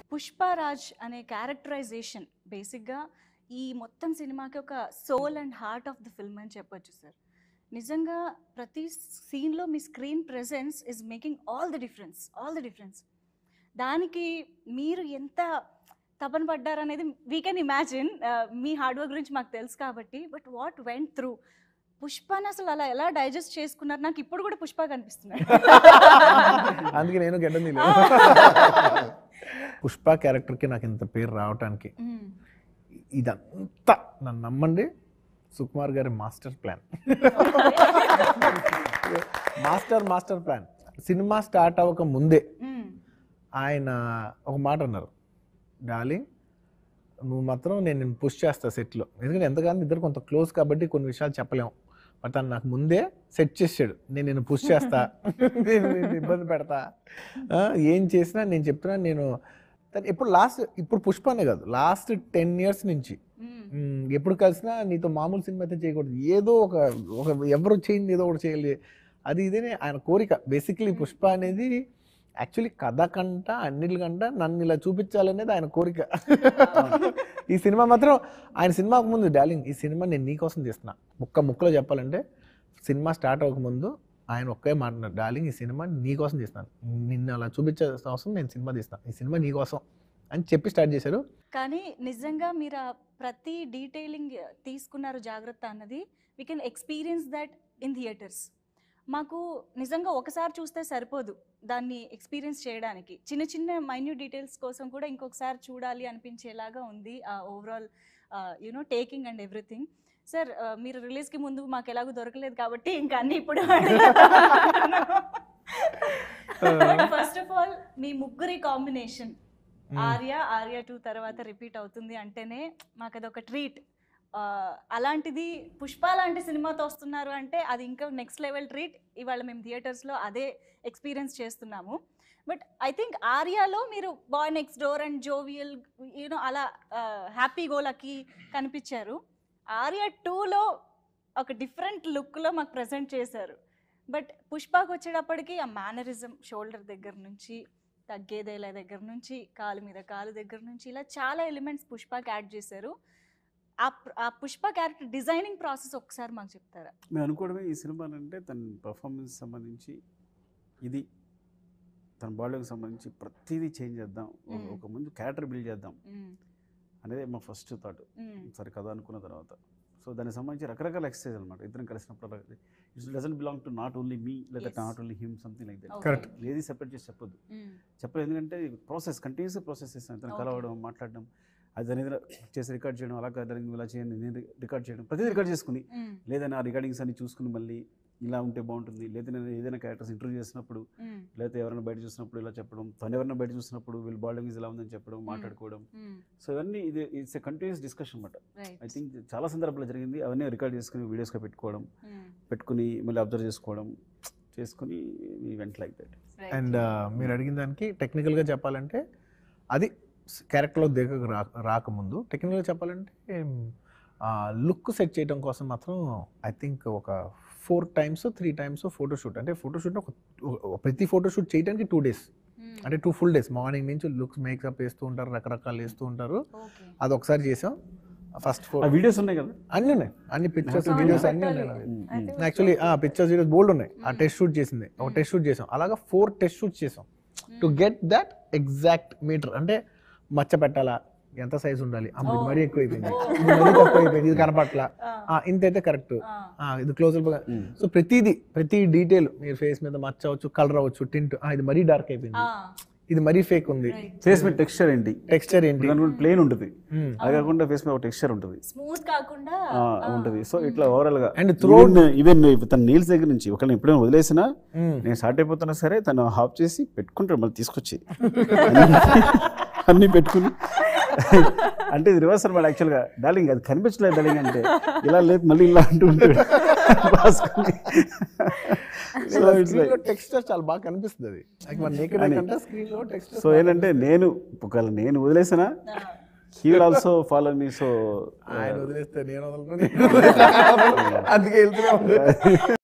పుష్పరాజ్ అనే క్యారెక్టరైజేషన్ బేసిక్గా ఈ మొత్తం సినిమాకి ఒక soul and heart of the film అని చెప్పొచ్చు సార్ నిజంగా ప్రతి సీన్లో మీ screen presence is making all the difference all the difference దానికి మీరు ఎంత తపన పడ్డారనేది వీ కెన్ ఇమాజిన్ మీ హార్డ్ వర్క్ గురించి మాకు తెలుసు కాబట్టి బట్ వాట్ వెంట్ త్రూ పుష్పని అసలు అలా ఎలా డైజెస్ట్ చేసుకున్నారు నాకు ఇప్పుడు కూడా పుష్ప కనిపిస్తున్నాడు అందుకే నేను గడ్డం తీయలేదు పుష్ప క్యారెక్టర్కి నాకు ఇంత పేరు రావటానికి మ్మ్. ఇదంతా నన్ను నమ్మండి సుకుమార్ గారి master plan master master plan సినిమా స్టార్ట్ అవ్వక ముందే మ్మ్. ఆయన ఒక మాట అన్నారు డార్లింగ్ నువ్వు మాత్రం నేను నేను పుష్ చేస్తా సెట్లో ఎందుకంటే ఎంతగానో ఇద్దరు కొంత క్లోజ్ కాబట్టి కొన్ని విషయాలు చెప్పలేము బట్ తను నాకు ముందే సెట్ చేసాడు నేను నేను పుష్ చేస్తా నేను నిన్ను ఇబ్బంది పెడతా ఆ, ఏం చేసినా నేను చెప్తున్నా నేను తను ఎప్పుడు లాస్ట్ ఇప్పుడు పుష్పనే కాదు లాస్ట్ టెన్ ఇయర్స్ నుంచి మ్మ్. మ్మ్, ఎప్పుడు కలిసినా నీతో మామూలు సినిమా అయితే చేయకూడదు ఏదో ఒక ఒక ఎవరు చేయింది ఏదో ఒకటి చేయాలి అది ఇదేనే ఆయన కోరిక బేసిక్లీ పుష్ప అనేది యాక్చువల్లీ కథ కంట అన్నిటికంట నన్ను ఇలా చూపించాలనేది ఆయన కోరిక ఈ సినిమా మాత్రం ఆయన సినిమాకు ముందు డార్లింగ్ ఈ సినిమా నేను నీకోసం చేస్తున్నా ముక్క ముక్కలో చెప్పాలంటే సినిమా స్టార్ట్ అవ్వకముందు ఆయన ఒకే మాట్లాడారు డార్లింగ్ ఈ సినిమా నీకోసం చేస్తున్నాను నిన్ను అలా చూపించాల్సిన అవసరం నేను సినిమా తీస్తాను ఈ సినిమా నీకోసం అని చెప్పి స్టార్ట్ చేశారు కానీ నిజంగా మీరు ఆ ప్రతి డీటెయిలింగ్ తీసుకున్నారు జాగ్రత్త అన్నది we can experience that in theatres మాకు నిజంగా ఒకసారి చూస్తే సరిపోదు దాన్ని ఎక్స్పీరియన్స్ చేయడానికి చిన్న చిన్న మైన్యూట్ డీటెయిల్స్ కోసం కూడా ఇంకొకసారి చూడాలి అనిపించేలాగా ఉంది ఆ overall you know taking and everything sir మీరు రిలీజ్కి ముందు మాకు ఎలాగో దొరకలేదు కాబట్టి ఇంకా అన్ని ఇప్పుడు ఫస్ట్ ఆఫ్ ఆల్ మీ ముగ్గురి కాంబినేషన్ ఆర్య ఆర్య టూ తర్వాత రిపీట్ అవుతుంది అంటేనే మాకు అదొక ట్రీట్ అలాంటిది పుష్ప లాంటి సినిమాతో వస్తున్నారు అంటే అది ఇంకా నెక్స్ట్ లెవెల్ ట్రీట్ ఇవాళ మేము థియేటర్స్లో అదే ఎక్స్పీరియన్స్ చేస్తున్నాము బట్ ఐ థింక్ ఆర్యాలో మీరు boy next door and jovial you know అలా హ్యాపీ గోలకి కనిపించారు ఆర్య టూలో ఒక డిఫరెంట్ లుక్లో మాకు ప్రజెంట్ చేశారు బట్ పుష్పకి వచ్చేటప్పటికి ఆ మేనరిజం షోల్డర్ దగ్గర నుంచి తగ్గేదేల దగ్గర నుంచి కాలు మీద కాలు దగ్గర నుంచి ఇలా చాలా ఎలిమెంట్స్ పుష్పకి యాడ్ చేశారు ఆ ప్ర- ఆ పుష్ప క్యారెక్టర్ డిజైనింగ్ ప్రాసెస్ ఒకసారి మాకు చెప్తారా మేము అనుకోవడమే ఈ సినిమా అంటే తన పర్ఫార్మెన్స్ సంబంధించి ఇది తన బాడీకి సంబంధించి ప్రతిదీ చేంజ్ చేద్దాం ఒక- Mm. ఒక ముందు క్యారెక్టర్ బిల్డ్ చేద్దాం మ్మ్. అనేది మా ఫస్ట్ థాట్ మ్మ్. సరే కథ అనుకున్న తర్వాత సో దానికి సంబంధించి రకరకాల ఎక్సర్సైజ్ అనమాట ఇద్దరం కలిసినప్పుడు it's doesn't belong to not only me లేదా Yes. Not only him something like that Okay. Correct. ఏది సెపరేట్ చేసి చెప్పొద్దు మ్మ్. చెప్పలేదు ఎందుకంటే ప్రాసెస్ కంటిన్యూస్ ప్రాసెస్ చేస్తాను తను Okay. కలవడం మాట్లాడడం అది దాని మీద చేసి రికార్డ్ చేయడం అలా కాదు దానికి ఇలా చేయండి నేను రికార్డ్ చేయడం ప్రతిదీ రికార్డ్ చేసుకుని మ్మ్. లేదా నా రికార్డింగ్స్ అన్ని చూసుకుని మళ్ళీ ఇలా ఉంటే బాగుంటుంది లేదా నేను ఏదైనా క్యారెక్టర్స్ ఇంటర్వ్యూ చేసినప్పుడు మ్మ్. లేకపోతే ఎవరైనా బయట చూసినప్పుడు ఇలా చెప్పడం తను ఎవరైనా బయట చూసినప్పుడు వీళ్ళు బాడీ లాంగ్వేజ్ ఇలా ఉందని చెప్పడం మాట్లాడుకోవడం మ్మ్. సో ఇవన్నీ ఇది ఇట్స్ ఎ కంటిన్యూస్ డిస్కషన్ అనమాట Right. ఐ థింక్ చాలా సందర్భాల్లో జరిగింది అవన్నీ రికార్డ్ చేసుకుని వీడియోస్గా పెట్టుకోవడం మ్మ్. పెట్టుకుని మళ్ళీ అబ్జర్వ్ చేసుకోవడం చేసుకుని వెంట లైక్ దట్ Right. అండ్ మీరు అడిగిన దానికి టెక్నికల్గా చెప్పాలంటే అది క్యారెక్టర్లో దిగ రా రాకముందు టెక్నికల్గా చెప్పాలంటే లుక్ సెట్ చేయడం కోసం మాత్రం ఐ థింక్ ఒక four times three times photoshoot అంటే ఫోటోషూట్ ఒక ఒక- ప్రతి ఫోటోషూట్ చేయడానికి టూ డేస్ మ్మ్. అంటే టూ ఫుల్ డేస్ మార్నింగ్ నుంచి లుక్స్ మేకప్ వేస్తూ ఉంటారు రకరకాలు వేస్తూ ఉంటారు Okay. అది ఒకసారి చేసాం ఫస్ట్ ఆ ఫోర్ వీడియోస్ ఉన్నాయి కదా అన్ని ఉన్నాయి అన్ని పిక్చర్స్ అవును, వీడియోస్ అన్ని పెట్టాలి. ఉన్నాయి Mm, I mm. think actually pictures videos బోల్డ్ ఉన్నాయి ఆ Mm. టెస్ట్ షూట్ చేసింది ఒక Mm. టెస్ట్ షూట్ చేసాం అలాగా ఫోర్ టెస్ట్ షూట్ చేసాం to hmm. Get that exact metre అంటే మచ్చ పెట్టాలా ఎంత సైజ్ ఉండాలి అమ్మ ఇది Oh. మరీ ఎక్కువ అయిపోయింది Oh. ఇది మరీ తక్కువ అయిపోయింది ఇది కనపట్ల ఆ. ఇంత అయితే కరెక్ట్ ఆ. ఇది క్లోజ్ Mm. సో ప్రతిదీ ప్రతి డీటెయిల్ మీరు ఫేస్ మీద మచ్చ అవచ్చు కలర్ అవ్వచ్చు టింట్ ఇది మరీ డార్క్ అయిపోయింది ఆ. ఇది మరీ ఫేక్ ఉంది Right. ఫేస్ మీద టెక్స్చర్ ఏంటి టెక్స్చర్ ఏంటి ప్లేన్ ఉంటుంది Mm. అది కాకుండా ఫేస్ మీద ఒక టెక్స్చర్ ఉంటుంది స్మూత్ కాకుండా ఆ, ఆ. ఉంటుంది సో ఇట్లా ఓవరాల్ గా And throughout- ఈవెన్ తన నీల్స్ దగ్గర నుంచి ఒకళ్ళని ఎప్పుడైనా వదిలేసినా Mm. నేను స్టార్ట్ అయిపోతున్నా సరే తను హాఫ్ చేసి పెట్టుకుంటాడు మళ్ళీ తీసుకొచ్చి అన్ని పెట్టుకుని అంటే ఇది రివర్స్ అనమాట యాక్చువల్గా డార్లింగ్ అది కనిపించలేదు డార్లింగ్ అంటే ఇలా లేదు మళ్ళీ ఇలా అంటూ ఉంటాడు రాసుకుని సో ఇట్స్ లైక్ టెక్స్చర్ చాలా బాగా కనిపిస్తుంది అది Like మన నేకెడ్ అని. కంటే స్క్రీన్ లో టెక్స్చర్ సో ఏంటంటే నేను ఒకవేళ నేను వదిలేసినా ఆ. He will also follow me so ఆయన వదిలేస్తే నేను వదలను అందుకే వెళ్తూనే ఉంది